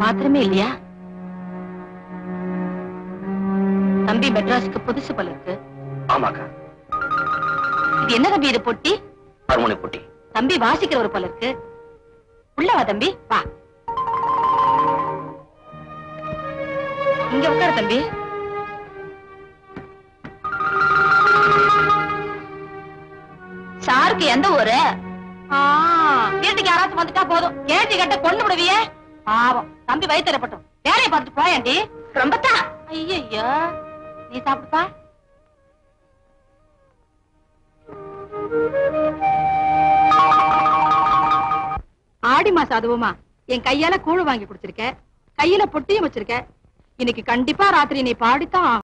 பாத்திரமே இல்லையா தம்பி மெட்ராஸுக்கு புதுசு போல இருக்கு ஆமாக்கா இது என்ன தம்பி இது பொட்டி ஹார்மோனி போட்டி தம்பி வாசிக்கிற ஒரு போல இருக்கு உள்ள வா தம்பி வா இங்க உட்காரு தம்பி சாருக்கு எந்த ஊரு ஆ, வீட்டுக்கு யாராச்சும் வந்துட்டா போதும் கேள்வி கட்ட கொண்டு விடுவியே பாவம் தம்பி வயிற்றுப்பட்டும் வேலையை பார்த்துட்டு போயேன்டி ரொம்பத்தா ஐயோ நீ சாப்பிடுப்பா ஆடி மாசம் அதுவுமா என் கையால கூழ் வாங்கி குடிச்சிருக்க கையில பொட்டியும் வச்சிருக்க இன்னைக்கு கண்டிப்பா ராத்திரி நீ பாடித்தான் ஆகணும்.